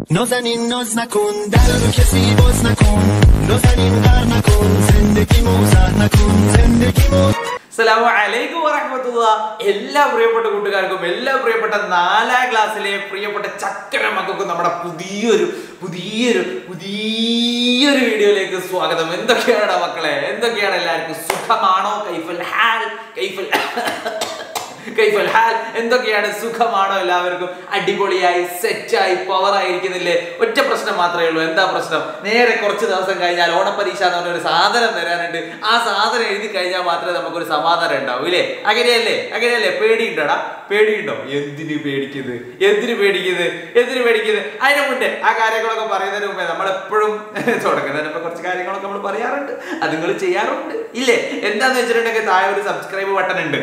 نازنین ناز نکن در رو کسی باز نکن نازنین غر نکن زندگی موزر نکن زندگی مو അസ്സലാമു അലൈക്കും വറഹ്മത്തുള്ള എല്ലാ പ്രിയപ്പെട്ട കൂട്ടുകാർക്കും എല്ലാ പ്രിയപ്പെട്ട നാലാം ക്ലാസ്സിലെ പ്രിയപ്പെട്ട ചക്കര മക്കൾക്കും നമ്മുടെ പുതിയൊരു പുതിയൊരു പുതിയൊരു വീഡിയോയിലേക്ക് സ്വാഗതം എന്തൊക്കെയാണ് മക്കളെ എന്തൊക്കെയാണ് എല്ലാവർക്കും സുഖമാണോ കൈഫൽ ഹാൽ കൈഫൽ കൈഫൽ ഹാൽ എന്തൊക്കെയാണ് സുഖമാണോ എല്ലാവർക്കും അടിപൊളിയായി സെറ്റായി പവർ ആയിരിക്കുന്നില്ലേ ഒറ്റ പ്രശ്നം മാത്രമേ ഉള്ളൂ എന്താ പ്രശ്നം നേരെ കുറച്ച് ദിവസം കഴിഞ്ഞാൽ ഓണപ്പരീക്ഷ എന്ന് പറഞ്ഞ ഒരു സാധനം തരാനുണ്ട് ആ സാധനം എഴുതി കഴിഞ്ഞാൽ മാത്രമേ നമുക്കൊരു സമാധാനം ഉണ്ടാവൂ ഇല്ലേ അങ്ങനെയല്ലേ അങ്ങനെയല്ലേ പേടിയുണ്ടോടാ പേടിയുണ്ടോ എന്തിന് പേടിക്കുന്നത് എന്തിന് പേടിക്കുന്നത് എന്തിന് പേടിക്കുന്നത് അതിന് മുന്നേ ആ കാര്യങ്ങളൊക്കെ പറയുന്നതിന് മുമ്പേ നമ്മളെപ്പോഴും തുടങ്ങുന്നതിന് മുമ്പ് കുറച്ച് കാര്യങ്ങളൊക്കെ നമ്മൾ പറയാറുണ്ട് അത് നിങ്ങൾ ചെയ്യാറുണ്ട് ഇല്ലേ എന്താന്ന് വെച്ചിട്ടുണ്ടെങ്കിൽ താഴെ ഒരു സബ്സ്ക്രൈബ് ബട്ടൺ ഉണ്ട്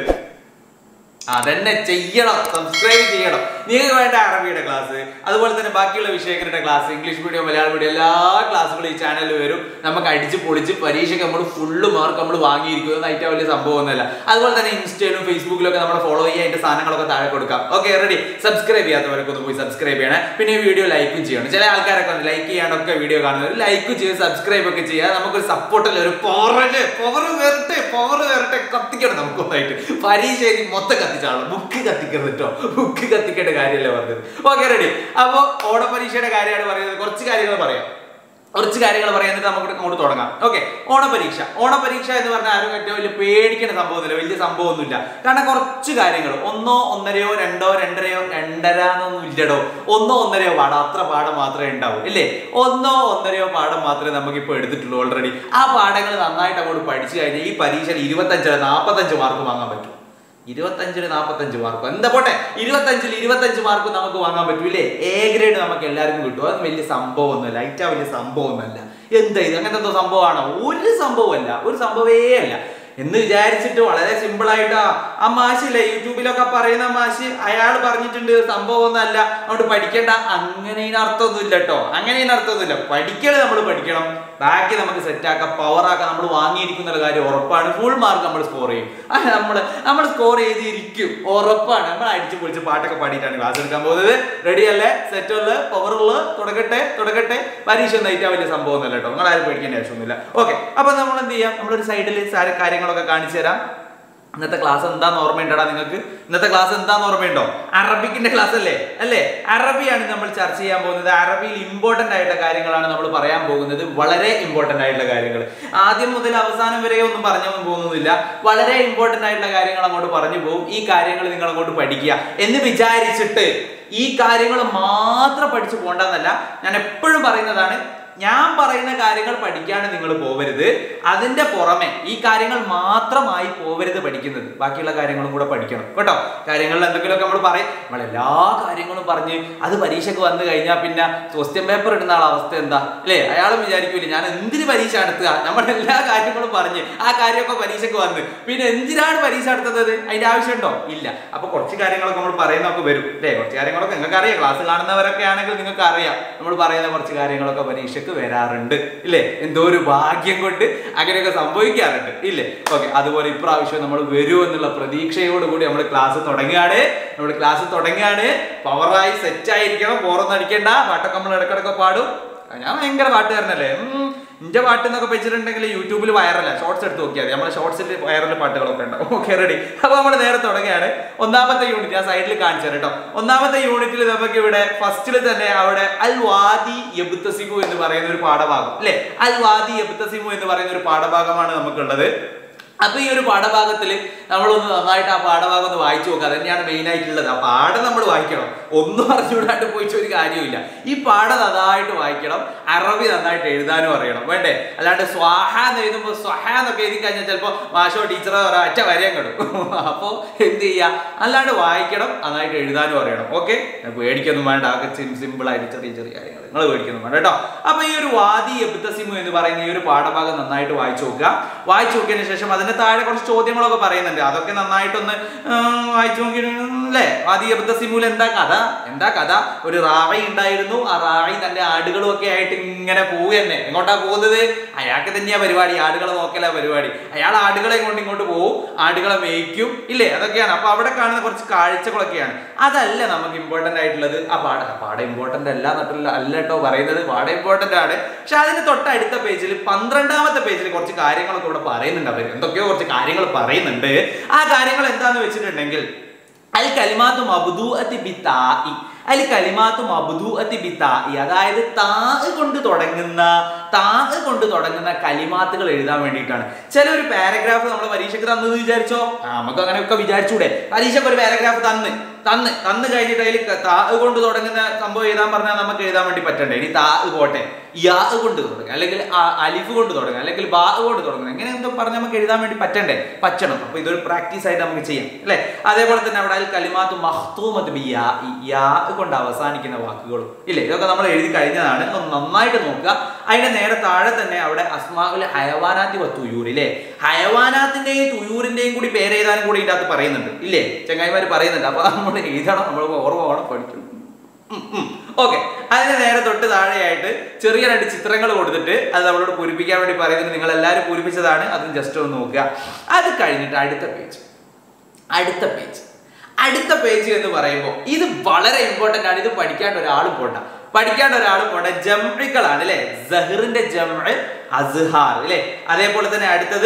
അതന്നെ ചെയ്യണം സബ്സ്ക്രൈബ് ചെയ്യണം നിങ്ങൾക്ക് വേണ്ട അറബിയുടെ ക്ലാസ് അതുപോലെ തന്നെ ബാക്കിയുള്ള വിഷയങ്ങളുടെ class English medium Malayalam medium എല്ലാ ക്ലാസ്സുകളും ഈ ചാനലിൽ വരും നമുക്ക് അടിച്ച് പൊളിച്ച് പരീക്ഷയ്ക്ക് നമ്മൾ ഫുള്ള് മാർക്ക് നമ്മൾ വാങ്ങിയിരിക്കും അത് ഏറ്റവും വലിയ സംഭവമൊന്നുമല്ല അതുപോലെ തന്നെ ഇൻസ്റ്റയിലും ഫേസ്ബുക്കിലും ഒക്കെ നമ്മൾ ഫോളോ ചെയ്യാൻ അതിന്റെ സാധനങ്ങളൊക്കെ താഴെ കൊടുക്കാം ഓക്കെ റെഡി സബ്സ്ക്രൈബ് ചെയ്യാത്തവരൊക്കെ ഒന്ന് പോയി സബ്സ്ക്രൈബ് ചെയ്യണേ പിന്നെ ഈ വീഡിയോ ലൈക്കും ചെയ്യണം ചില ആൾക്കാരൊക്കെ ലൈക്ക് ചെയ്യാനൊക്കെ വീഡിയോ കാണുന്നവർ ലൈക്ക് ചെയ്ത് സബ്സ്ക്രൈബ് ഒക്കെ ചെയ്യുക നമുക്കൊരു സപ്പോർട്ടല്ലേ ഒരു പവറല്ലേ പവർ വരട്ടെ പവർ വരട്ടെ കത്തിക്കണം നമുക്കൊന്നായിട്ട് പരീക്ഷ എഴുതി മൊത്തം കത്തിച്ചാളോ ബുക്ക് കത്തിക്കരുത് കേട്ടോ ബുക്ക് കത്തിക്കേണ്ട കാര്യമല്ലേ പറഞ്ഞത് ഓക്കെ റെഡി അപ്പോ ഓണപരീക്ഷയുടെ കാര്യമാണ് പറയുന്നത് കുറച്ച് കാര്യങ്ങൾ പറയാം കുറച്ച് കാര്യങ്ങൾ പറയാൻ എന്നിട്ട് നമുക്ക് അങ്ങോട്ട് തുടങ്ങാം ഓക്കെ ഓണപരീക്ഷ ഓണപരീക്ഷ എന്ന് പറഞ്ഞാൽ ആരും ഏറ്റവും വലിയ പേടിക്കേണ്ട സംഭവമൊന്നുമില്ല വലിയ സംഭവമൊന്നുമില്ല കാരണം കുറച്ച് കാര്യങ്ങൾ ഒന്നോ ഒന്നരയോ രണ്ടോ രണ്ടരയോ രണ്ടര എന്നൊന്നും ഇല്ലടോ ഒന്നോ ഒന്നരയോ പാഠം അത്ര പാഠം മാത്രമേ ഉണ്ടാവൂ ഇല്ലേ ഒന്നോ ഒന്നരയോ പാഠം മാത്രമേ നമുക്ക് ഇപ്പോൾ എടുത്തിട്ടുള്ളൂ ഓൾറെഡി ആ പാഠങ്ങൾ നന്നായിട്ട് അങ്ങോട്ട് പഠിച്ചു കഴിഞ്ഞാൽ ഈ പരീക്ഷയിൽ ഇരുപത്തഞ്ച് നാൽപ്പത്തഞ്ച് മാർക്ക് വാങ്ങാൻ പറ്റും ഇരുപത്തഞ്ചിന് നാൽപ്പത്തഞ്ച് മാർക്ക് എന്താ പോട്ടെ ഇരുപത്തഞ്ചിൽ ഇരുപത്തഞ്ച് മാർക്ക് നമുക്ക് വാങ്ങാൻ പറ്റൂലേ എ ഗ്രേഡ് നമുക്ക് എല്ലാവർക്കും കിട്ടും അത് വലിയ സംഭവമൊന്നുമല്ല ഏറ്റവും വലിയ സംഭവമൊന്നുമല്ല എന്താ ഇത് അങ്ങനത്തെ എന്തോ സംഭവമാണോ ഒരു സംഭവമല്ല ഒരു സംഭവമേ അല്ല എന്ന് വിചാരിച്ചിട്ട് വളരെ സിമ്പിൾ ആയിട്ട് ആ മാഷില്ലേ യൂട്യൂബിലൊക്കെ പറയുന്ന മാഷ് അയാൾ പറഞ്ഞിട്ടുണ്ട് സംഭവം ഒന്നല്ല അതുകൊണ്ട് പഠിക്കേണ്ട അങ്ങനെ ഇതിനർത്ഥമൊന്നുമില്ല കേട്ടോ അങ്ങനെ ഇതിനർത്ഥമൊന്നുമില്ല പഠിക്കൽ നമ്മൾ പഠിക്കണം ബാക്കി നമുക്ക് സെറ്റ് ആക്കാം പവർ ആക്കാം നമ്മൾ വാങ്ങിയിരിക്കുന്ന കാര്യം ഉറപ്പാണ് ഫുൾ മാർക്ക് നമ്മൾ സ്കോർ ചെയ്യും നമ്മൾ നമ്മൾ സ്കോർ ചെയ്തിരിക്കും ഉറപ്പാണ് നമ്മൾ അടിച്ചു പൊളിച്ച് പാട്ടൊക്കെ പാടിയിട്ടാണ് ക്ലാസ് എടുക്കാൻ പോകുന്നത് റെഡി അല്ലേ സെറ്റ് ഉള്ള പവർ ഉള്ള തുടങ്ങട്ടെ തുടങ്ങട്ടെ പരീക്ഷ ഒന്നും ഏറ്റവും വലിയ സംഭവം ഒന്നുമല്ല കേട്ടോ നിങ്ങൾ ആരും പേടിക്കേണ്ട ആവശ്യമൊന്നുമില്ല ഓക്കെ അപ്പൊ നമ്മൾ എന്ത് ചെയ്യാം നമ്മളൊരു സൈഡിൽ കാര്യങ്ങളൊക്കെ കാണിച്ചു തരാം ഇന്നത്തെ ക്ലാസ് എന്താന്ന് ഓർമ്മയുണ്ടടാ നിങ്ങൾക്ക് ഇന്നത്തെ ക്ലാസ് എന്താന്ന് ഓർമ്മയുണ്ടോ അറബിക്കിന്റെ ക്ലാസ് അല്ലേ അല്ലേ അറബിയാണ് നമ്മൾ ചർച്ച ചെയ്യാൻ പോകുന്നത് അറബിയിൽ ഇമ്പോർട്ടന്റ് ആയിട്ടുള്ള കാര്യങ്ങളാണ് നമ്മൾ പറയാൻ പോകുന്നത് വളരെ ഇമ്പോർട്ടന്റ് ആയിട്ടുള്ള കാര്യങ്ങൾ ആദ്യം മുതൽ അവസാനം വരെ ഒന്നും പറഞ്ഞൊന്നും പോകുന്നില്ല വളരെ ഇമ്പോർട്ടന്റ് ആയിട്ടുള്ള കാര്യങ്ങൾ അങ്ങോട്ട് പറഞ്ഞു പോകും ഈ കാര്യങ്ങൾ നിങ്ങൾ അങ്ങോട്ട് പഠിക്കുക എന്ന് വിചാരിച്ചിട്ട് ഈ കാര്യങ്ങൾ മാത്രം പഠിച്ചു പോകണ്ടെന്നല്ല ഞാൻ എപ്പോഴും പറയുന്നതാണ് ഞാൻ പറയുന്ന കാര്യങ്ങൾ പഠിക്കാണ് നിങ്ങൾ പോവരുത് അതിന്റെ പുറമെ ഈ കാര്യങ്ങൾ മാത്രമായി പോവരുത് പഠിക്കുന്നത് ബാക്കിയുള്ള കാര്യങ്ങളും കൂടെ പഠിക്കണം കേട്ടോ കാര്യങ്ങളിൽ എന്തെങ്കിലുമൊക്കെ നമ്മൾ പറയും നമ്മൾ എല്ലാ കാര്യങ്ങളും പറഞ്ഞ് അത് പരീക്ഷയ്ക്ക് വന്നു കഴിഞ്ഞാൽ പിന്നെ ക്വസ്റ്റ്യൻ പേപ്പർ ഇടുന്ന ആളെ അവസ്ഥ എന്താ അല്ലേ അയാളും വിചാരിക്കൂല ഞാൻ എന്തിന് പരീക്ഷ നടത്തുക നമ്മൾ എല്ലാ കാര്യങ്ങളും പറഞ്ഞ് ആ കാര്യമൊക്കെ പരീക്ഷയ്ക്ക് വന്ന് പിന്നെ എന്തിനാണ് പരീക്ഷ നടത്തുന്നത് അതിന്റെ ആവശ്യമുണ്ടോ ഇല്ല അപ്പൊ കുറച്ച് കാര്യങ്ങളൊക്കെ നമ്മൾ പറയുന്നൊക്കെ വരും അല്ലേ കുറച്ച് കാര്യങ്ങളൊക്കെ നിങ്ങൾക്ക് അറിയാം ക്ലാസ് കാണുന്നവരൊക്കെ ആണെങ്കിൽ നിങ്ങൾക്ക് അറിയാം നമ്മൾ പറയുന്ന കുറച്ച് കാര്യങ്ങളൊക്കെ പരീക്ഷയ്ക്ക് വരാറുണ്ട് ഇല്ലേ എന്തോ ഒരു ഭാഗ്യം കൊണ്ട് അങ്ങനെയൊക്കെ സംഭവിക്കാറുണ്ട് ഇല്ലേ ഓക്കെ അതുപോലെ ഇപ്രാവശ്യം നമ്മൾ വരൂ എന്നുള്ള പ്രതീക്ഷയോട് കൂടി നമ്മൾ ക്ലാസ് തുടങ്ങുകയാണ് നമ്മുടെ ക്ലാസ് തുടങ്ങുകയാണ് പവറായി സെറ്റ് ആയിരിക്കണം പോറൊന്നും അടിക്കേണ്ട പാട്ടൊക്കെ നമ്മൾ ഇടക്കിടക്ക് പാടും ഞാൻ ഭയങ്കര പാട്ടുകാരനല്ലേ ഉം, ഇന്റെ പാട്ട് എന്നൊക്കെ വെച്ചിട്ടുണ്ടെങ്കിൽ യൂട്യൂബിൽ വൈറല ഷോർട്സ് എടുത്ത് നോക്കിയാൽ മതി നമ്മുടെ ഷോർട്സിൽ വൈറൽ പാട്ടുകളൊക്കെ ഉണ്ടാവും ഓക്കെ റെഡി അപ്പൊ നമ്മൾ നേരെ തുടങ്ങുകയാണ് ഒന്നാമത്തെ യൂണിറ്റ് ഞാൻ സൈഡിൽ കാണിച്ചു തരാം കേട്ടോ ഒന്നാമത്തെ യൂണിറ്റിൽ നമുക്ക് ഇവിടെ ഫസ്റ്റിൽ തന്നെ അവിടെ അൽ വാദി എബുത്തസിമു എന്ന് പറയുന്ന ഒരു പാഠഭാഗം അല്ലെ അൽ വാദി എബുത്തസിമു എന്ന് പറയുന്ന ഒരു പാഠഭാഗമാണ് നമുക്കുള്ളത് അപ്പൊ ഈ ഒരു പാഠഭാഗത്തിൽ നമ്മളൊന്ന് നന്നായിട്ട് ആ പാഠഭാഗം ഒന്ന് വായിച്ചു നോക്കുക അത് തന്നെയാണ് മെയിൻ ആയിട്ടുള്ളത് ആ പാഠം നമ്മൾ വായിക്കണം ഒന്നും അറിഞ്ഞുകൂടാണ്ട് പോയിച്ച ഒരു കാര്യമില്ല ഈ പാഠം നന്നായിട്ട് വായിക്കണം അറബി നന്നായിട്ട് എഴുതാനും അറിയണം വേണ്ടേ അല്ലാണ്ട് സ്വാഹ എന്ന് എഴുതുമ്പോൾ സ്വഹ എന്നൊക്കെ എഴുതി കഴിഞ്ഞാൽ ചിലപ്പോൾ മാഷോ ടീച്ചറോ ഒരൊറ്റ വരെയും കിടും അപ്പോൾ എന്ത് ചെയ്യുക അല്ലാണ്ട് വായിക്കണം നന്നായിട്ട് എഴുതാനും അറിയണം ഓക്കെ പേടിക്കൊന്നും വേണ്ട ആകെ സിമ്പിൾ ആയിട്ട് ചെറിയ ചെറിയ കാര്യങ്ങൾ നിങ്ങൾ പേടിക്കൊന്നും വേണ്ട കേട്ടോ അപ്പൊ ഈ ഒരു വാദി എബ്തസിമു എന്ന് പറയുന്ന ഈ ഒരു പാഠഭാഗം നന്നായിട്ട് വായിച്ചു നോക്കുക വായിച്ചു നോക്കിയതിന് ശേഷം അത് അതിന്റെ താഴെ കുറച്ച് ചോദ്യങ്ങളൊക്കെ പറയുന്നുണ്ട് അതൊക്കെ നന്നായിട്ടൊന്ന് ഉം, വായിച്ചു നോക്കി അല്ലേ ആദ്യ സിമൂൽ എന്താ കഥ എന്താ കഥ ഒരു റാവി ഉണ്ടായിരുന്നു ആ റാവി തന്റെ ആടുകളും ഒക്കെ ആയിട്ട് ഇങ്ങനെ പോവുക തന്നെ എങ്ങോട്ടാ പോകുന്നത് അയാൾക്ക് തന്നെയാ പരിപാടി ആടുകളെ നോക്കലാ പരിപാടി അയാൾ ആടുകളെ കൊണ്ട് ഇങ്ങോട്ട് പോകും ആടുകളെ മേയ്ക്കും ഇല്ലേ അതൊക്കെയാണ് അപ്പൊ അവിടെ കാണുന്ന കുറച്ച് കാഴ്ചകളൊക്കെയാണ് അതല്ല നമുക്ക് ഇമ്പോർട്ടന്റ് ആയിട്ടുള്ളത് ആ പാട ആ പാട ഇമ്പോർട്ടന്റ് അല്ല എന്നിട്ടില്ല അല്ല കേട്ടോ പറയുന്നത് പാട ഇമ്പോർട്ടന്റ് ആണ് പക്ഷെ അതിന് തൊട്ടടുത്ത പേജിൽ പന്ത്രണ്ടാമത്തെ പേജിൽ കുറച്ച് കാര്യങ്ങളൊക്കെ ഇവിടെ പറയുന്നുണ്ട് അവർ എന്തൊക്കെയോ കുറച്ച് കാര്യങ്ങൾ പറയുന്നുണ്ട് ആ കാര്യങ്ങൾ എന്താന്ന് വെച്ചിട്ടുണ്ടെങ്കിൽ അൽ കലിമാത്തു മബ്ദൂഅത്തി ബിത്താഇ അൽ കലിമാത്തു മബ്ദൂഅത്തി ബിത്താഇ അതായത് താ കൊണ്ട് തുടങ്ങുന്ന താ കൊണ്ട് തുടങ്ങുന്ന കലിമാത്തുകൾ എഴുതാൻ വേണ്ടിയിട്ടാണ് ചില ഒരു പാരഗ്രാഫ് നമ്മൾ പരീക്ഷയ്ക്ക് തന്നത് വിചാരിച്ചോ ആ, നമുക്ക് അങ്ങനെയൊക്കെ വിചാരിച്ചൂടെ പരീക്ഷയ്ക്ക് ഒരു പാരഗ്രാഫ് തന്ന് തന്ന് തന്ന് കഴിഞ്ഞിട്ട് അതിൽ താ കൊണ്ട് തുടങ്ങുന്ന സംഭവം എഴുതാൻ പറഞ്ഞാൽ നമുക്ക് എഴുതാൻ വേണ്ടി പറ്റണ്ടേ ഇനി താ പോട്ടെ യാ കൊണ്ട് തുടങ്ങുക അല്ലെങ്കിൽ ആ- അലിഫ് കൊണ്ട് തുടങ്ങുക അല്ലെങ്കിൽ ബാ കൊണ്ട് തുടങ്ങുക ഇങ്ങനെ എന്തോ പറഞ്ഞ് നമുക്ക് എഴുതാൻ വേണ്ടി പറ്റണ്ടേ പറ്റണം അപ്പൊ ഇതൊരു പ്രാക്ടീസ് ആയിട്ട് നമുക്ക് ചെയ്യാം അല്ലെ അതേപോലെ തന്നെ അവിടെ അൽ കലിമാത്ത് മഹ്തൂമത്ത് ബി യാ ഈ യാ കൊണ്ട് അവസാനിക്കുന്ന വാക്കുകളും ഇല്ലേ ഇതൊക്കെ നമ്മൾ എഴുതി കഴിഞ്ഞതാണ് ഒന്ന് നന്നായിട്ട് നോക്കുക അതിന്റെ നേരെ താഴെ തന്നെ അവിടെ അസ്മാഉൽ ഹയവാനാത്തി വത്തുയൂർ ഇല്ലേ ഹയവാനാത്തിന്റെയും തുയൂറിന്റെയും കൂടി പേര് എഴുതാനും കൂടി ഇതിനകത്ത് പറയുന്നുണ്ട് ഇല്ലേ ചങ്ങായിമാര് പറയുന്നുണ്ട് അപ്പൊ നമ്മൾ എഴുതണം നമ്മൾ ഓർമ്മ വേണം പഠിക്കണം ഓക്കെ അതിന് നേരെ തൊട്ട് താഴെയായിട്ട് ചെറിയ രണ്ട് ചിത്രങ്ങൾ കൊടുത്തിട്ട് അത് നമ്മളോട് പൂരിപ്പിക്കാൻ വേണ്ടി പറയുന്നത് നിങ്ങൾ എല്ലാവരും പൂരിപ്പിച്ചതാണ് അതും ജസ്റ്റ് ഒന്ന് നോക്കുക അത് കഴിഞ്ഞിട്ട് അടുത്ത പേജ് അടുത്ത പേജ് അടുത്ത പേജ് എന്ന് പറയുമ്പോൾ ഇത് വളരെ ഇമ്പോർട്ടന്റ് ആണ് ഇത് പഠിക്കാണ്ട് ഒരാളും പോണ്ട പഠിക്കാണ്ട് ഒരാളും പോണ്ട ജംഴുകളാണ് അല്ലെ സഹിറിന്റെ ജംഅ് അസ്ഹാർ അല്ലെ അതേപോലെ തന്നെ അടുത്തത്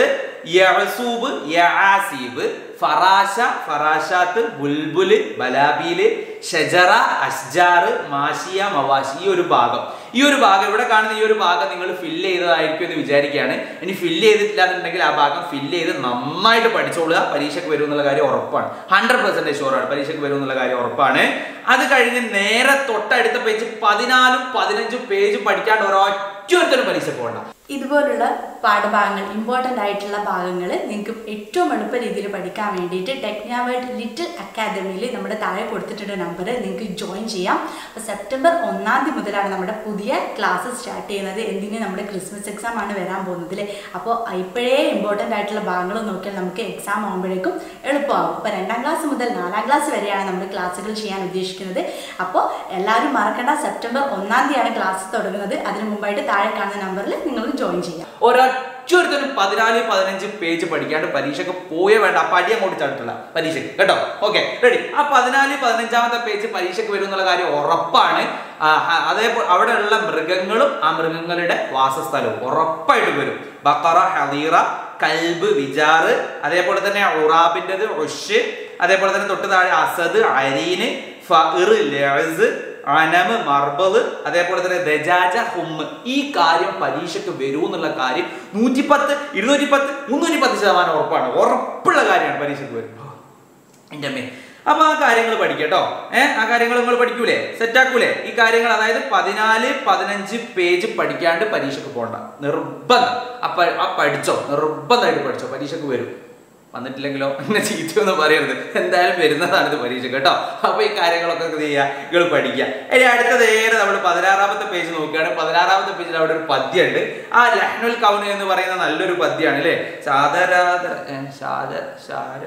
യഅസൂബ് യആസീബ് ഫറാശ ഫറാശാത്ത് ബുൽബുല് ബലാബീല് ഷജറ അഷ്ജാർ മാഷിയ മവാഷി ഈ ഒരു ഭാഗം ഈ ഒരു ഭാഗം ഇവിടെ കാണുന്ന ഈ ഒരു ഭാഗം നിങ്ങൾ ഫില്ല് ചെയ്തതായിരിക്കും എന്ന് വിചാരിക്കുകയാണ് ഇനി ഫില്ല് ചെയ്തിട്ടില്ല എന്നുണ്ടെങ്കിൽ ആ ഭാഗം ഫില്ല് ചെയ്ത് നന്നായിട്ട് പഠിച്ചോളുക പരീക്ഷയ്ക്ക് വരും എന്നുള്ള കാര്യം ഉറപ്പാണ് ഹൺഡ്രഡ് പെർസെന്റേജ് ഷുവറാണ് പരീക്ഷയ്ക്ക് വരും എന്നുള്ള കാര്യം ഉറപ്പാണ് അത് കഴിഞ്ഞ് നേരെ തൊട്ടടുത്ത പേജ് പതിനാലും പതിനഞ്ചും പേജ് പഠിക്കാണ്ട് ഒരൊറ്റൊരുത്തരും പരീക്ഷ പോകണ്ട ഇതുപോലുള്ള പാഠഭാഗങ്ങൾ ഇമ്പോർട്ടൻ്റ് ആയിട്ടുള്ള ഭാഗങ്ങൾ നിങ്ങൾക്ക് ഏറ്റവും എളുപ്പ രീതിയിൽ പഠിക്കാൻ വേണ്ടിയിട്ട് ടെക്നാവേർഡ് ലിറ്റിൽ അക്കാദമിയിൽ നമ്മുടെ താഴെ കൊടുത്തിട്ടുള്ള നമ്പർ നിങ്ങൾക്ക് ജോയിൻ ചെയ്യാം അപ്പോൾ സെപ്റ്റംബർ ഒന്നാം തീയതി മുതലാണ് നമ്മുടെ പുതിയ ക്ലാസ് സ്റ്റാർട്ട് ചെയ്യുന്നത് എന്തിന് നമ്മുടെ ക്രിസ്മസ് എക്സാം ആണ് വരാൻ പോകുന്നത് അല്ലേ അപ്പോൾ ഇപ്പോഴേ ഇമ്പോർട്ടൻ്റ് ആയിട്ടുള്ള ഭാഗങ്ങൾ നോക്കിയാൽ നമുക്ക് എക്സാം ആകുമ്പോഴേക്കും എളുപ്പമാകും അപ്പോൾ രണ്ടാം ക്ലാസ് മുതൽ നാലാം ക്ലാസ് വരെയാണ് നമ്മൾ ക്ലാസ്സുകൾ ചെയ്യാൻ ഉദ്ദേശിക്കുന്നത് അപ്പോൾ എല്ലാവരും മറക്കേണ്ട സെപ്റ്റംബർ ഒന്നാം തീയതിയാണ് ക്ലാസ് തുടങ്ങുന്നത് അതിന് മുമ്പായിട്ട് താഴെ കാണുന്ന നമ്പറിൽ നിങ്ങൾ ജോയിൻ ചെയ്യാം ഒരൊറ്റൊരുത്തരും പതിനാല് പതിനഞ്ച് പേജ് പഠിക്കാണ്ട് പരീക്ഷയ്ക്ക് പോയേ വേണ്ട ആ പടി അങ്ങോട്ട് ചാടിട്ടില്ല പരീക്ഷയ്ക്ക് കേട്ടോ ഓക്കെ റെഡി ആ പതിനാല് പതിനഞ്ചാമത്തെ പേജ് പരീക്ഷയ്ക്ക് വരും എന്നുള്ള കാര്യം ഉറപ്പാണ് ആ, ആ, അതേപോലെ അവിടെയുള്ള മൃഗങ്ങളും ആ മൃഗങ്ങളുടെ വാസസ്ഥലവും ഉറപ്പായിട്ട് വരും ബക്കറ ഹദീറ കൽബ് വിജാറ് അതേപോലെ തന്നെ ഉറാബിൻ്റെത് ഉഷ് അതേപോലെ തന്നെ തൊട്ട് താഴെ അസദ് അരീന് ഫഇർ ലഅസ് അനമ് മർബല് അതേപോലെ തന്നെ ദജാജ ഹുമ്മ് ഈ കാര്യം പരീക്ഷയ്ക്ക് വരൂ എന്നുള്ള കാര്യം നൂറ്റിപ്പത്ത് ഇരുന്നൂറ്റി പത്ത് മുന്നൂറ്റി പത്ത് ശതമാനം ഉറപ്പാണ് ഉറപ്പുള്ള കാര്യമാണ് പരീക്ഷയ്ക്ക് വരും എൻ്റെ അമ്മേ അപ്പൊ ആ കാര്യങ്ങൾ പഠിക്കട്ടോ ഏഹ് ആ കാര്യങ്ങൾ നിങ്ങൾ പഠിക്കൂലേ സെറ്റാക്കൂലേ ഈ കാര്യങ്ങൾ അതായത് പതിനാല് പതിനഞ്ച് പേജ് പഠിക്കാണ്ട് പരീക്ഷയ്ക്ക് പോകണ്ട നിർബന്ധം അപ്പൊ ആ പഠിച്ചോ നിർബന്ധമായിട്ട് പഠിച്ചോ പരീക്ഷയ്ക്ക് വരും വന്നിട്ടില്ലെങ്കിലോ അങ്ങനെ ചീത്തയൊന്നും പറയരുത് എന്തായാലും വരുന്നതാണ് ഇത് പരീക്ഷ കേട്ടോ അപ്പൊ ഈ കാര്യങ്ങളൊക്കെ എന്ത് ചെയ്യുക നിങ്ങൾ പഠിക്കുക ഇനി അടുത്ത നേരെ നമ്മൾ പതിനാറാമത്തെ പേജ് നോക്കുകയാണ് പതിനാറാമത്തെ പേജിൽ അവിടെ ഒരു പദ്യമുണ്ട് ആ ലഹ്നുൽ കൗന് എന്ന് പറയുന്ന നല്ലൊരു പദ്യമാണ് അല്ലേ ശാദരാദ ഏ, ശാദ ശാര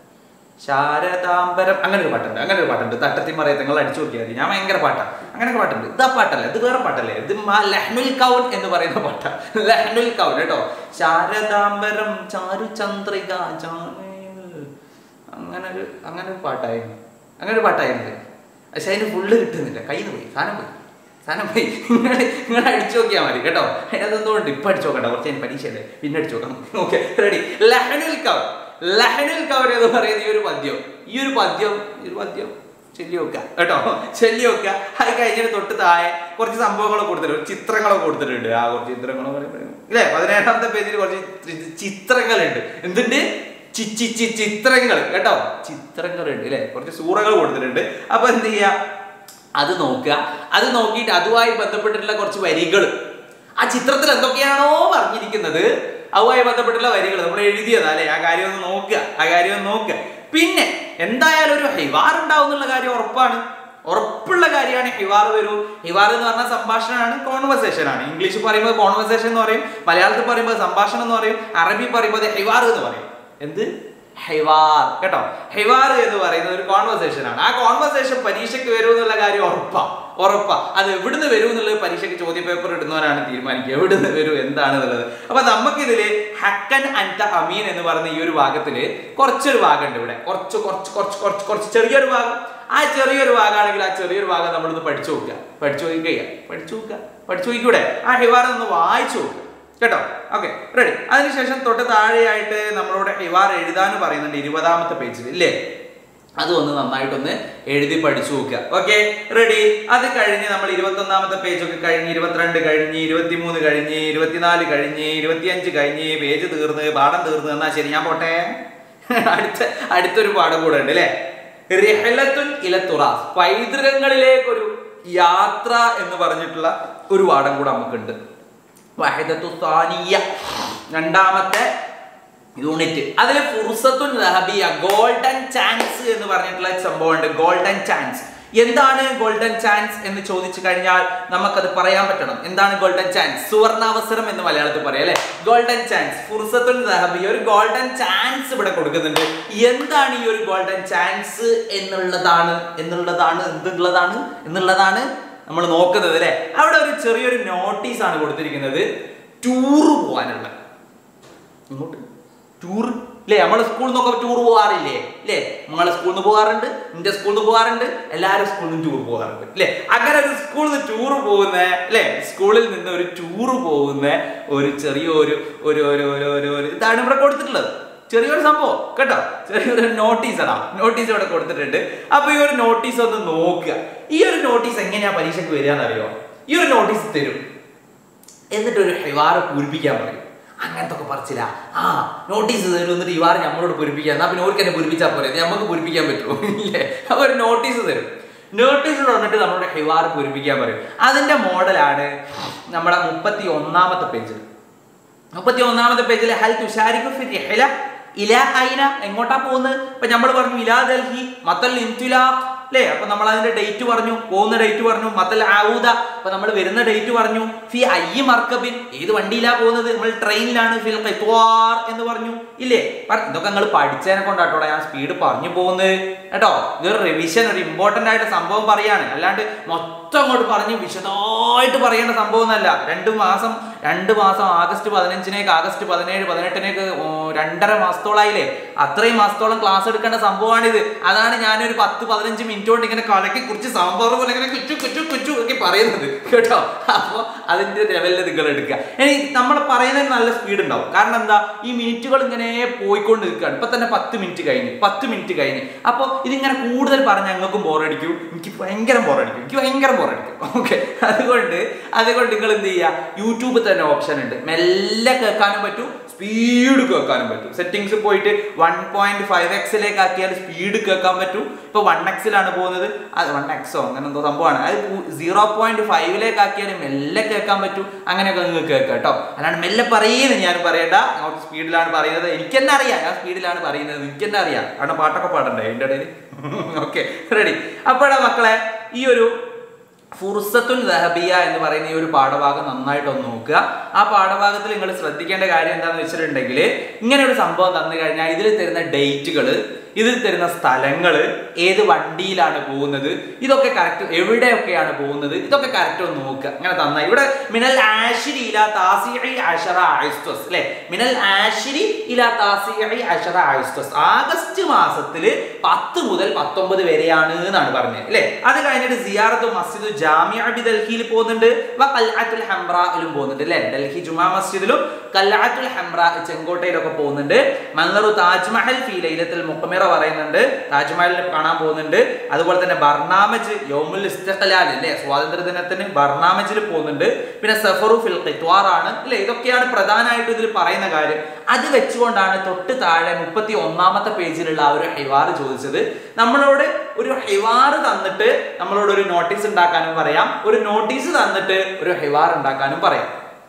ശാരദാംബരം അങ്ങനെ ഒരു പാട്ടുണ്ട് അങ്ങനെ ഒരു പാട്ടുണ്ട് തട്ടത്തി മറിയത്ത് നിങ്ങൾ അടിച്ചു നോക്കിയാൽ മതി ഞാൻ ഭയങ്കര പാട്ടാ അങ്ങനെയൊക്കെ പാട്ടുണ്ട് ഇതാ പാട്ടല്ല ഇത് വേറെ പാട്ടല്ലേ ഇത് മ- ലഹ്നുൽ കൗൻ എന്ന് പറയുന്ന പാട്ടാ ലഹ്നുൽ കൗൻ കേട്ടോ ശാരദാംബരം ചാരു ചന്ദ്രിക ജാനേ- അങ്ങനെ ഒരു അങ്ങനെ ഒരു പാട്ടായിരുന്നു അങ്ങനെ ഒരു പാട്ടായിരുന്നു പക്ഷെ അതിന് ഫുള്ള് കിട്ടുന്നില്ല കയ്യിൽ നിന്ന് പോയി സാധനം പോയി സാധനം പോയി നിങ്ങൾ നിങ്ങൾ അടിച്ചു നോക്കിയാൽ മതി കേട്ടോ അതിനകത്തൊന്നുകൊണ്ട് ഇപ്പം അടിച്ചു നോക്കണ്ട കുറച്ച് കഴിഞ്ഞ് പരീക്ഷയല്ലേ പിന്നെ അടിച്ചു നോക്കാം ഓക്കെ റെഡി ലഹനുൽ കൗർ ലഹനുൽ കൗർ എന്ന് പറയുന്ന ഈ ഒരു പദ്യം ഈ ഒരു പദ്യം ഈ ഒരു പദ്യം ചൊല്ലി വെക്കുക കേട്ടോ ചൊല്ലി വെക്കുക അത് കഴിഞ്ഞിട്ട് തൊട്ട് താഴെ കുറച്ച് സംഭവങ്ങളൊക്കെ കൊടുത്തിട്ടുണ്ട് ചിത്രങ്ങളൊക്കെ കൊടുത്തിട്ടുണ്ട് ആ കുറച്ച് ചിത്രങ്ങളൊക്കെ ഇല്ലേ പതിനേഴാമത്തെ പേജിൽ കുറച്ച് ചി- ചിത്രങ്ങളുണ്ട് എന്തുണ്ട് ചി ചി ചി ചിത്രങ്ങൾ കേട്ടോ ചിത്രങ്ങളുണ്ട് അല്ലേ കുറച്ച് സൂറകൾ കൊടുത്തിട്ടുണ്ട് അപ്പൊ എന്ത് ചെയ്യാ അത് നോക്കുക അത് നോക്കിയിട്ട് അതുമായി ബന്ധപ്പെട്ടിട്ടുള്ള കുറച്ച് വരികൾ ആ ചിത്രത്തിൽ എന്തൊക്കെയാണോ പറഞ്ഞിരിക്കുന്നത് അതുമായി ബന്ധപ്പെട്ടുള്ള വരികൾ നമ്മൾ എഴുതിയതാ അല്ലെ ആ കാര്യം ഒന്ന് നോക്കുക ആ കാര്യം ഒന്ന് നോക്കുക പിന്നെ എന്തായാലും ഒരു ഹൈവാർ ഉണ്ടാവും എന്നുള്ള കാര്യം ഉറപ്പാണ് ഉറപ്പുള്ള കാര്യമാണ് ഹിവാർ വരൂ ഹിവാർ എന്ന് പറഞ്ഞാൽ സംഭാഷണമാണ് കോൺവെർസേഷൻ ആണ് ഇംഗ്ലീഷ് പറയുമ്പോൾ കോൺവെർസേഷൻ എന്ന് പറയും മലയാളത്തിൽ പറയുമ്പോൾ സംഭാഷണം എന്ന് പറയും അറബി പറയുമ്പോൾ അത് ഹിവാർ എന്ന് പറയും എന്ത് ഹൈവാർ കേട്ടോ ഹൈവാർ എന്ന് പറയുന്നത് ഒരു കോൺവെർസേഷൻ ആണ് ആ കോൺവെർസേഷൻ പരീക്ഷയ്ക്ക് വരും എന്നുള്ള കാര്യം ഉറപ്പാ ഉറപ്പാ അത് എവിടുന്ന് വരും എന്നുള്ളത് പരീക്ഷയ്ക്ക് ചോദ്യ പേപ്പർ ഇടുന്നവരാണ് തീരുമാനിക്കുക എവിടുന്ന് വരും എന്താണ് എന്നുള്ളത് അപ്പൊ നമുക്കിതില് ഹക്കൻ അൻത അമീൻ എന്ന് പറയുന്ന ഈ ഒരു ഭാഗത്തില് കുറച്ചൊരു ഭാഗമുണ്ട് ഇവിടെ കുറച്ച് കുറച്ച് കുറച്ച് കുറച്ച് കുറച്ച് ചെറിയൊരു ഭാഗം ആ ചെറിയൊരു ഭാഗമാണെങ്കിൽ ആ ചെറിയൊരു ഭാഗം നമ്മളൊന്ന് പഠിച്ചു നോക്കുക പഠിച്ചു നോക്കുക പഠിച്ചു നോക്കുക പഠിച്ചു നോക്കൂടെ ആ ഹിവാർ ഒന്ന് വായിച്ചു നോക്കുക കേട്ടോ ഓക്കെ റെഡി അതിനുശേഷം തൊട്ട് താഴെയായിട്ട് നമ്മളോട് ഹിവാർ എഴുതാൻ പറയുന്നുണ്ട് ഇരുപതാമത്തെ പേജിൽ ഇല്ലേ അത് ഒന്ന് നന്നായിട്ടൊന്ന് എഴുതി പഠിച്ചു നോക്കുക ഓക്കെ റെഡി അത് കഴിഞ്ഞ് നമ്മൾ ഇരുപത്തൊന്നാമത്തെ പേജൊക്കെ കഴിഞ്ഞ് ഇരുപത്തിരണ്ട് കഴിഞ്ഞ് ഇരുപത്തിമൂന്ന് കഴിഞ്ഞ് ഇരുപത്തിനാല് കഴിഞ്ഞ് ഇരുപത്തിയഞ്ച് കഴിഞ്ഞ് പേജ് തീർന്ന് പാഠം തീർന്ന് എന്നാ ശരി ഞാൻ പോട്ടെ അടുത്ത അടുത്തൊരു പാഠം കൂടെ ഉണ്ട് അല്ലേ റിഹലത്തുൻ ഇലത്തുറാസ് പൈതൃകങ്ങളിലേക്കൊരു യാത്ര എന്ന് പറഞ്ഞിട്ടുള്ള ഒരു പാഠം കൂടെ നമുക്കുണ്ട് വഹദത്തു സാനിയ രണ്ടാമത്തെ യൂണിറ്റ് അതിൽ ഫുർസത്തുൻ ദഹബിയ ഗോൾഡൻ ചാൻസ് എന്ന് പറഞ്ഞിട്ടുള്ള സംഭവമുണ്ട് ഗോൾഡൻ ചാൻസ് എന്താണ് ഗോൾഡൻ ചാൻസ് എന്ന് ചോദിച്ചു കഴിഞ്ഞാൽ നമുക്കത് പറയാൻ പറ്റണം എന്താണ് ഗോൾഡൻ ചാൻസ് സുവർണാവസരം എന്ന് മലയാളത്തിൽ പറയാം അല്ലെ ഗോൾഡൻ ചാൻസ് ഫുർസത്തുൻ ദഹബി ഒരു ഗോൾഡൻ ചാൻസ് ഇവിടെ കൊടുക്കുന്നുണ്ട് എന്താണ് ഈ ഒരു ഗോൾഡൻ ചാൻസ് എന്നുള്ളതാണ് എന്നുള്ളതാണ് എന്തുള്ളതാണ് എന്നുള്ളതാണ് നമ്മൾ നോക്കുന്നത് അല്ലെ അവിടെ ഒരു ചെറിയൊരു നോട്ടീസ് ആണ് കൊടുത്തിരിക്കുന്നത് ടൂർ പോകാനുള്ള ഇങ്ങോട്ട് ടൂർ അല്ലേ നമ്മൾ സ്കൂളിൽ നിന്നൊക്കെ ടൂർ പോകാറില്ലേ അല്ലേ നമ്മളെ സ്കൂളിൽ നിന്ന് പോകാറുണ്ട് നിന്റെ സ്കൂളിൽ നിന്ന് പോകാറുണ്ട് എല്ലാവരും സ്കൂളിൽ നിന്ന് ടൂർ പോകാറുണ്ട് അല്ലേ അങ്ങനെ ഒരു സ്കൂളിൽ നിന്ന് ടൂർ പോകുന്ന അല്ലേ സ്കൂളിൽ നിന്ന് ഒരു ടൂർ പോകുന്ന ഒരു ചെറിയൊരു ഒരു ഒരു ഒരു ഒരു ഒരു ഇതാണ് ഇവിടെ കൊടുത്തിട്ടുള്ളത് ചെറിയൊരു സംഭവം കേട്ടോ ചെറിയൊരു നോട്ടീസ് ആണ് നോട്ടീസ് ഇവിടെ കൊടുത്തിട്ടുണ്ട് അപ്പൊ ഈ ഒരു നോട്ടീസ് ഒന്ന് നോക്കുക ഈ ഒരു നോട്ടീസ് എങ്ങനെയാ പരീക്ഷയ്ക്ക് വരിക എന്നറിയോ ഈ ഒരു നോട്ടീസ് തരും എന്നിട്ട് ഒരു ഹിവാറ് പൂരിപ്പിക്കാൻ പറയും അങ്ങനത്തെ ഒക്കെ പറച്ചില്ല ആ നോട്ടീസ് തരും എന്നിട്ട് ഇവാറ് നമ്മളോട് പൂരിപ്പിക്കുക എന്നാ പിന്നെ ഓർക്ക് എന്നെ പൂരിപ്പിച്ചാൽ പോരെ ഇത് നമുക്ക് പൂരിപ്പിക്കാൻ പറ്റുമോ ഇല്ലേ അപ്പൊ ഒരു നോട്ടീസ് തരും നോട്ടീസ് തന്നിട്ട് നമ്മുടെ ഹിവാർ പൂരിപ്പിക്കാൻ പറയും അതിന്റെ മോഡലാണ് നമ്മുടെ മുപ്പത്തി ഒന്നാമത്തെ പേജിൽ മുപ്പത്തി ഒന്നാമത്തെ പേജിൽ ഹൽ തുഷാരിഖു ഫി റിഹ്ല ഇല ഐന എങ്ങോട്ടാ പോകുന്നത് ഇപ്പൊ നമ്മൾ പറഞ്ഞു ഇലാ ഡൽഹി മത്തൽ ഇൻതുലാ അല്ലേ അപ്പൊ നമ്മൾ അതിന്റെ ഡേറ്റ് പറഞ്ഞു പോകുന്ന ഡേറ്റ് പറഞ്ഞു മത്തൽ ആവൂദ അപ്പൊ നമ്മൾ വരുന്ന ഡേറ്റ് പറഞ്ഞു ഫി ഐ മർക്കബിൻ ഏത് വണ്ടിയിലാ പോകുന്നത് നമ്മൾ ട്രെയിനിലാണ് ഫിൽ ഖിത്വാർ എന്ന് പറഞ്ഞു ഇല്ലേ പറ- ഇതൊക്കെ നിങ്ങൾ പഠിച്ചതിനെ കൊണ്ടാട്ടോ ഞാൻ സ്പീഡ് പറഞ്ഞു പോകുന്നത് കേട്ടോ ഇതൊരു റിവിഷൻ ഒരു ഇമ്പോർട്ടന്റ് ആയിട്ട് സംഭവം പറയാണ് അല്ലാണ്ട് മൊത്തം അങ്ങോട്ട് പറഞ്ഞ് വിശദമായിട്ട് പറയേണ്ട സംഭവം ഒന്നല്ല രണ്ട് മാസം രണ്ട് മാസം ആഗസ്റ്റ് പതിനഞ്ചിനേക്ക് ആഗസ്റ്റ് പതിനേഴ് പതിനെട്ടിനേക്ക് ഓ, രണ്ടര മാസത്തോളായില്ലേ അത്രയും മാസത്തോളം ക്ലാസ് എടുക്കേണ്ട സംഭവമാണിത് അതാണ് ഞാനൊരു പത്ത് പതിനഞ്ച് മിനിറ്റ് കൊണ്ട് ഇങ്ങനെ കലക്കി കുറിച്ച് സാമ്പാർ പോലെ ഇങ്ങനെ കുച്ചു കുച്ചു കുച്ചു ഒക്കെ പറയുന്നത് കേട്ടോ അപ്പോൾ അതിന്റെ ലെവലിൽ നിങ്ങൾ എടുക്കുക ഇനി നമ്മൾ പറയുന്നതിന് നല്ല സ്പീഡ് ഉണ്ടാവും കാരണം എന്താ ഈ മിനിറ്റുകൾ ഇങ്ങനെ പോയിക്കൊണ്ട് നിൽക്കുകയാണ് ഇപ്പൊ തന്നെ പത്ത് മിനിറ്റ് കഴിഞ്ഞ് പത്ത് മിനിറ്റ് കഴിഞ്ഞ് അപ്പോൾ ഇതിങ്ങനെ കൂടുതൽ പറഞ്ഞ് ഞങ്ങൾക്കും ബോറടിക്കും എനിക്ക് ഭയങ്കര ബോറടിക്കും എനിക്ക് ഭയങ്കര ബോറടിക്കും ഓക്കെ അതുകൊണ്ട് അതുകൊണ്ട് നിങ്ങൾ എന്ത് ചെയ്യുക യൂട്യൂബിൽ തന്നെ ഓപ്ഷൻ ഉണ്ട് മെല്ലെ കേൾക്കാനും പറ്റും സ്പീഡ് കേൾക്കാനും പറ്റും സെറ്റിങ്സ് പോയിട്ട് വൺ പോയിന്റ് ഫൈവ് എക്സിലേക്ക് ആക്കിയാൽ സ്പീഡ് കേൾക്കാൻ പറ്റും ഇപ്പൊ വൺ എക്സിലാണ് പോകുന്നത് അത് വൺ എക്സോ അങ്ങനെ എന്തോ സംഭവമാണ് അത് സീറോ പോയിന്റ് ഫൈവിലേക്ക് ആക്കിയാൽ മെല്ലെ കേൾക്കാൻ പറ്റും അങ്ങനെയൊക്കെ നിങ്ങൾക്ക് കേൾക്കാം കേട്ടോ അല്ലാണ്ട് മെല്ലെ പറയുന്നത് ഞാൻ പറയണ്ട കുറച്ച് സ്പീഡിലാണ് പറയുന്നത് എനിക്ക് തന്നെ അറിയാം ഞാൻ സ്പീഡിലാണ് പറയുന്നത് എനിക്ക് തന്നെ അറിയാം കാരണം പാട്ടൊക്കെ പാടണ്ടേ എൻ്റെ ഇടയിൽ ഓക്കെ റെഡി അപ്പോഴാ മക്കളെ ഈ ഒരു ഫുർസത്തുൽ ദഹബിയ എന്ന് പറയുന്ന ഈ ഒരു പാഠഭാഗം നന്നായിട്ടൊന്ന് നോക്കുക ആ പാഠഭാഗത്തിൽ നിങ്ങൾ ശ്രദ്ധിക്കേണ്ട കാര്യം എന്താണെന്ന് വെച്ചിട്ടുണ്ടെങ്കിൽ ഇങ്ങനെ ഒരു സംഭവം തന്നു കഴിഞ്ഞാൽ ഇതിൽ തരുന്ന ഡേറ്റുകൾ ഇതിൽ തരുന്ന സ്ഥലങ്ങൾ ഏത് വണ്ടിയിലാണ് പോകുന്നത് ഇതൊക്കെ കറക്റ്റ് എവിടെയൊക്കെയാണ് പോകുന്നത് ഇതൊക്കെ കറക്റ്റ് ഒന്ന് നോക്കുക അങ്ങനെ തന്ന ഇവിടെ മിനൽ ആഷിരി ഇലാ താസിഇ അഷറ ആയിസ്തസ് അല്ലെ മിനൽ ആഷിരി ഇലാ താസിഇ അഷറ ആയിസ്തസ് ആഗസ്റ്റ് മാസത്തിൽ പത്ത് മുതൽ പത്തൊമ്പത് വരെയാണ് എന്നാണ് പറഞ്ഞത് അല്ലെ അത് കഴിഞ്ഞിട്ട് സിയാറത്ത് മസ്ജിദ് ജാമിഅ ബി ഡൽഹിയിൽ പോകുന്നുണ്ട് വ കൽഅത്തുൽ ഹംറയിലും പോകുന്നുണ്ട് അല്ലെ ഡൽഹി ജുമാ മസ്ജിദിലും കൽഅത്തുൽ ഹംറ ചെങ്കോട്ടയിലൊക്കെ പോകുന്നുണ്ട് മംഗളൂർ താജ്മഹൽ ഫി ലൈലത്തുൽ മുഖമിറ പറയുന്നുണ്ട് താജ്മഹലിൽ കാണാൻ പോകുന്നുണ്ട് അതുപോലെ തന്നെ ബർണാമജ് യോമുൽ ഇസ്തഖലാൽ അല്ലേ സ്വാതന്ത്ര്യ ദിനത്തിന് ബർണാമജിൽ പോകുന്നുണ്ട് പിന്നെ സഫറു ഫിൽ ഖിത്വാർ ആണ് അല്ലേ ഇതൊക്കെയാണ് പ്രധാനമായിട്ടും ഇതിൽ പറയുന്ന കാര്യം അത് വെച്ചുകൊണ്ടാണ് തൊട്ട് താഴെ മുപ്പത്തി ഒന്നാമത്തെ പേജിലുള്ള ആ ഒരു ഹൈവാർ ചോദിച്ചത് നമ്മളോട് ഒരു ഹൈവാർ തന്നിട്ട് നമ്മളോട് ഒരു നോട്ടീസ് ഉണ്ടാക്കാനും പറയാം ഒരു നോട്ടീസ് തന്നിട്ട് ഒരു ഹൈവാർ ഉണ്ടാക്കാനും പറയാം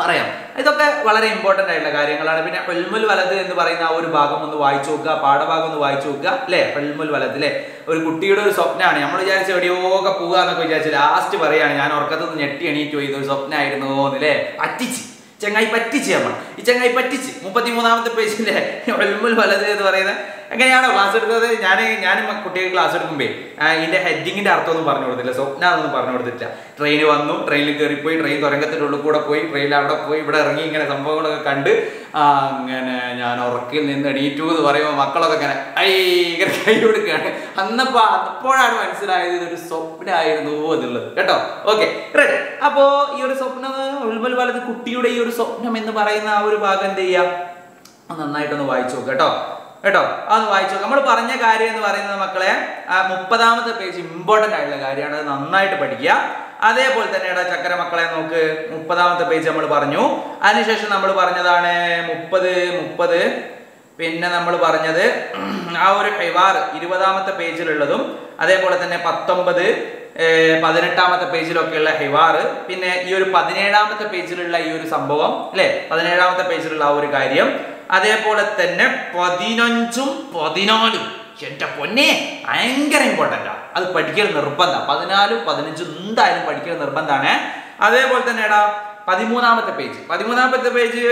പറയാം ഇതൊക്കെ വളരെ ഇമ്പോർട്ടന്റ് ആയിട്ടുള്ള കാര്യങ്ങളാണ് പിന്നെ ഹെൽമുൽ വലത് എന്ന് പറയുന്ന ആ ഒരു ഭാഗം ഒന്ന് വായിച്ചു നോക്കുക പാഠഭാഗം ഒന്ന് വായിച്ചു നോക്കുക അല്ലേ ഹെൽമുൽ വലത് അല്ലേ ഒരു കുട്ടിയുടെ ഒരു സ്വപ്നമാണ് നമ്മൾ വിചാരിച്ച എവിടെയോക്കെ പോവുക എന്നൊക്കെ വിചാരിച്ച് ലാസ്റ്റ് പറയാണ് ഞാൻ ഉറക്കത്തിൽ നിന്ന് ഞെട്ടി എണീറ്റ് പോയി ഇതൊരു സ്വപ്നമായിരുന്നു എന്നല്ലേ പറ്റിച്ച് ചങ്ങായി പറ്റിച്ച് നമ്മൾ ഈ ചങ്ങായി പറ്റിച്ച് മുപ്പത്തിമൂന്നാമത്തെ പേജിന്റെ ഹെൽമുൽ വലത് എന്ന് പറയുന്നത് എങ്ങനെയാണോ ക്ലാസ് എടുത്തത് ഞാൻ ഞാൻ കുട്ടികൾക്ക് ക്ലാസ് എടുക്കുമ്പേ ആ, ഇതിന്റെ ഹെഡിങ്ങിന്റെ അർത്ഥമൊന്നും പറഞ്ഞു കൊടുത്തില്ല സ്വപ്ന ഒന്നും പറഞ്ഞു കൊടുത്തിട്ടില്ല ട്രെയിൻ വന്നു ട്രെയിനിൽ കയറിപ്പോയി ട്രെയിൻ തുരങ്കത്തിന്റെ ഉള്ളിൽ കൂടെ പോയി ട്രെയിനിൽ അവിടെ പോയി ഇവിടെ ഇറങ്ങി ഇങ്ങനെ സംഭവങ്ങളൊക്കെ കണ്ട് ആ, അങ്ങനെ ഞാൻ ഉറക്കിൽ നിന്ന് എണീറ്റു എന്ന് പറയുമ്പോൾ മക്കളൊക്കെ ഇങ്ങനെ ഐ ഇങ്ങനെ കൈ കൊടുക്കുകയാണ് അന്നപ്പോ അപ്പോഴാണ് മനസ്സിലായത് ഇതൊരു സ്വപ്നമായിരുന്നു എന്നുള്ളത് കേട്ടോ ഓക്കെ റെഡി അപ്പോ ഈ ഒരു സ്വപ്നം ഉൾമൽ വലത് കുട്ടിയുടെ ഈ ഒരു സ്വപ്നം എന്ന് പറയുന്ന ആ ഒരു ഭാഗം എന്ത് ചെയ്യാം ഒന്ന് നന്നായിട്ടൊന്ന് വായിച്ചു നോക്കുക കേട്ടോ കേട്ടോ അതൊന്ന് വായിച്ചു നോക്കുക നമ്മൾ പറഞ്ഞ കാര്യം എന്ന് പറയുന്നത് മക്കളെ ആ മുപ്പതാമത്തെ പേജ് ഇമ്പോർട്ടന്റ് ആയിട്ടുള്ള കാര്യമാണ് അത് നന്നായിട്ട് പഠിക്കുക അതേപോലെ തന്നെ എടാ ചക്കര മക്കളെ നോക്ക് മുപ്പതാമത്തെ പേജ് നമ്മൾ പറഞ്ഞു അതിനുശേഷം നമ്മൾ പറഞ്ഞതാണ് മുപ്പത് മുപ്പത് പിന്നെ നമ്മൾ പറഞ്ഞത് ആ ഒരു ഹെവാർ ഇരുപതാമത്തെ പേജിലുള്ളതും അതേപോലെ തന്നെ പത്തൊമ്പത് ഏർ പതിനെട്ടാമത്തെ പേജിലൊക്കെയുള്ള ഹിവാർ പിന്നെ ഈ ഒരു പതിനേഴാമത്തെ പേജിലുള്ള ഈ ഒരു സംഭവം അല്ലെ പതിനേഴാമത്തെ പേജിലുള്ള ആ ഒരു കാര്യം അതേപോലെ തന്നെ പതിനഞ്ചും പതിനാലും എന്റെ പൊന്നെ ഭയങ്കര ഇമ്പോർട്ടൻ്റ് അത് പഠിക്കൽ നിർബന്ധം പതിനാലും പതിനഞ്ചും എന്തായാലും പഠിക്കൽ നിർബന്ധമാണ് അതേപോലെ തന്നെ എടാ പതിമൂന്നാമത്തെ പേജ് പതിമൂന്നാമത്തെ പേജ്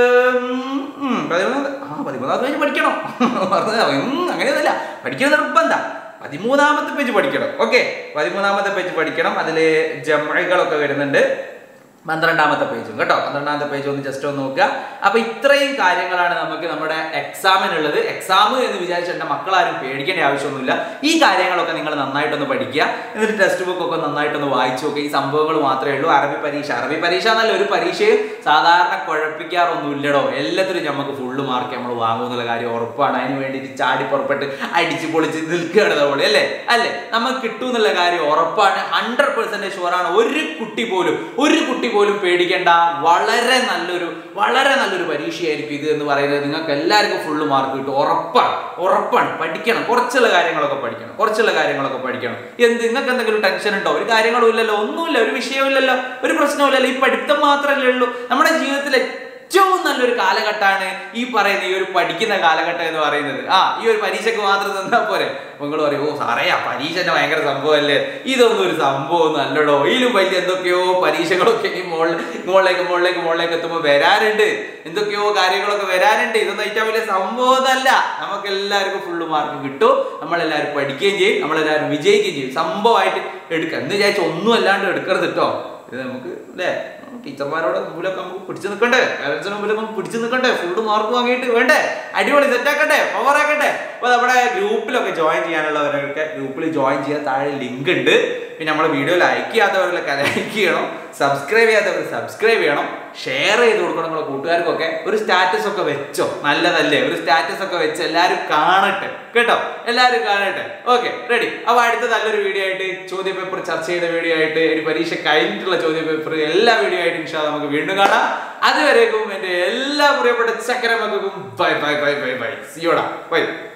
ഉം, പതിമൂന്നാമത്തെ ആ പതിമൂന്നാമത്തെ പേജ് പഠിക്കണം പറഞ്ഞതാ, ഉം, അങ്ങനെയൊന്നുമില്ല പഠിക്കൽ നിർബന്ധം പതിമൂന്നാമത്തെ പേജ് പഠിക്കണം ഓക്കെ പതിമൂന്നാമത്തെ പേജ് പഠിക്കണം അതിൽ ജമഴകളൊക്കെ വരുന്നുണ്ട് പന്ത്രണ്ടാമത്തെ പേജും കേട്ടോ പന്ത്രണ്ടാമത്തെ പേജ് ഒന്ന് ജസ്റ്റ് ഒന്ന് നോക്കുക അപ്പൊ ഇത്രയും കാര്യങ്ങളാണ് നമുക്ക് നമ്മുടെ എക്സാമിനുള്ളത് എക്സാം എന്ന് വിചാരിച്ച് എൻ്റെ മക്കളാരും പേടിക്കേണ്ട ആവശ്യമൊന്നുമില്ല ഈ കാര്യങ്ങളൊക്കെ നിങ്ങൾ നന്നായിട്ടൊന്ന് പഠിക്കുക എന്നിട്ട് ടെക്സ്റ്റ് ബുക്ക് ഒക്കെ നന്നായിട്ടൊന്ന് വായിച്ചു നോക്കുക ഈ സംഭവങ്ങൾ മാത്രമേ ഉള്ളൂ അറബി പരീക്ഷ അറബി പരീക്ഷ എന്നല്ല ഒരു പരീക്ഷയും സാധാരണ കുഴപ്പിക്കാറൊന്നുമില്ലടോ എല്ലാത്തിലും നമുക്ക് ഫുള്ള് മാർക്ക് നമ്മൾ വാങ്ങും എന്നുള്ള കാര്യം ഉറപ്പാണ് അതിന് വേണ്ടിയിട്ട് ചാടി പുറപ്പെട്ട് അടിച്ച് പൊളിച്ച് നിൽക്കുകയാണ് നമ്മൾ അല്ലേ അല്ലേ നമുക്ക് കിട്ടും എന്നുള്ള കാര്യം ഉറപ്പാണ് ഹൺഡ്രഡ് പെർസെൻറ്റേജ് ഷുവറാണ് ഒരു കുട്ടി പോലും ഒരു കുട്ടി പോലും പേടിക്കേണ്ട വളരെ നല്ലൊരു വളരെ നല്ലൊരു പരീക്ഷയായിരിക്കും ഇത് എന്ന് പറയുന്നത് നിങ്ങൾക്ക് എല്ലാവർക്കും ഫുള്ള് മാർക്ക് കിട്ടും ഉറപ്പാണ് ഉറപ്പാണ് പഠിക്കണം കുറച്ചുള്ള കാര്യങ്ങളൊക്കെ പഠിക്കണം കുറച്ചുള്ള കാര്യങ്ങളൊക്കെ പഠിക്കണം എന്ത് നിങ്ങൾക്ക് എന്തെങ്കിലും ടെൻഷൻ ഉണ്ടോ ഒരു കാര്യങ്ങളും ഇല്ലല്ലോ ഒന്നുമില്ല ഒരു വിഷയമില്ലല്ലോ ഒരു പ്രശ്നമില്ലല്ലോ ഈ പഠിത്തം മാത്രമല്ലേ ഉള്ളൂ നമ്മുടെ ജീവിതത്തിൽ ഏറ്റവും നല്ലൊരു കാലഘട്ടമാണ് ഈ പറയുന്ന ഈ ഒരു പഠിക്കുന്ന കാലഘട്ടം എന്ന് പറയുന്നത് ആ ഈ ഒരു പരീക്ഷയ്ക്ക് മാത്രം നിന്നാ പോരെ അപ്പൊ നിങ്ങൾ പറയും ഓ സാറേ ആ പരീക്ഷ തന്നെ ഭയങ്കര സംഭവമല്ലേ ഇതൊന്നും ഒരു സംഭവം അല്ലടോ ഇതിലും വലിയ എന്തൊക്കെയോ പരീക്ഷകളൊക്കെ ഇനി മുകളിൽ മുകളിലേക്ക് മുകളിലേക്ക് മുകളിലേക്ക് എത്തുമ്പോൾ വരാനുണ്ട് എന്തൊക്കെയോ കാര്യങ്ങളൊക്കെ വരാനുണ്ട് ഇതൊന്നും ഏറ്റവും വലിയ സംഭവമല്ല നമുക്ക് എല്ലാവർക്കും ഫുള്ള് മാർക്ക് കിട്ടും നമ്മളെല്ലാവരും പഠിക്കുകയും ചെയ്യും നമ്മളെല്ലാവരും വിജയിക്കുകയും ചെയ്യും സംഭവമായിട്ട് എടുക്കുക എന്ന് വിചാരിച്ച ഒന്നും അല്ലാണ്ട് എടുക്കരുത് കേട്ടോ ഇത് നമുക്ക് അല്ലേ ടീച്ചർമാരോട് മുമ്പിലൊക്കെ നമുക്ക് പിടിച്ചു നിൽക്കണ്ടേ പാരൻസിന് മുമ്പിലൊക്കെ നമുക്ക് പിടിച്ചു നിൽക്കണ്ടേ ഫുള്ള് മാർക്ക് വാങ്ങിയിട്ട് വേണ്ടേ അടിപൊളി സെറ്റ് ആക്കണ്ടേ പവർ ആക്കണ്ടേ അപ്പൊ നമ്മുടെ ഗ്രൂപ്പിലൊക്കെ ജോയിൻ ചെയ്യാനുള്ളവരൊക്കെ ഗ്രൂപ്പിൽ ജോയിൻ ചെയ്യാൻ താഴെ ലിങ്ക് ഉണ്ട് പിന്നെ നമ്മുടെ വീഡിയോ ലൈക്ക് ചെയ്യാത്തവരൊക്കെ ലൈക്ക് ചെയ്യണം സബ്സ്ക്രൈബ് ചെയ്യാത്തവർ സബ്സ്ക്രൈബ് ചെയ്യണം ഷെയർ ചെയ്ത് കൊടുക്കണം നിങ്ങളുടെ കൂട്ടുകാർക്കൊക്കെ ഒരു സ്റ്റാറ്റസ് ഒക്കെ വെച്ചോ നല്ലതല്ലേ ഒരു സ്റ്റാറ്റസ് ഒക്കെ വെച്ച് എല്ലാവരും കാണട്ടെ കേട്ടോ എല്ലാവരും കാണട്ടെ ഓക്കെ റെഡി അപ്പൊ അടുത്ത നല്ലൊരു വീഡിയോ ആയിട്ട് ചോദ്യ പേപ്പർ ചർച്ച ചെയ്ത വീഡിയോ ആയിട്ട് ഒരു പരീക്ഷ കഴിഞ്ഞിട്ടുള്ള ചോദ്യ പേപ്പർ എല്ലാ വീഡിയോ ആയിട്ട് ഇൻഷാ നമുക്ക് വീണ്ടും കാണാം അതുവരേക്കും എന്റെ എല്ലാ പ്രിയപ്പെട്ട ചക്കര മക്കൾക്കും bye bye bye bye bye സിയോടാ ബൈ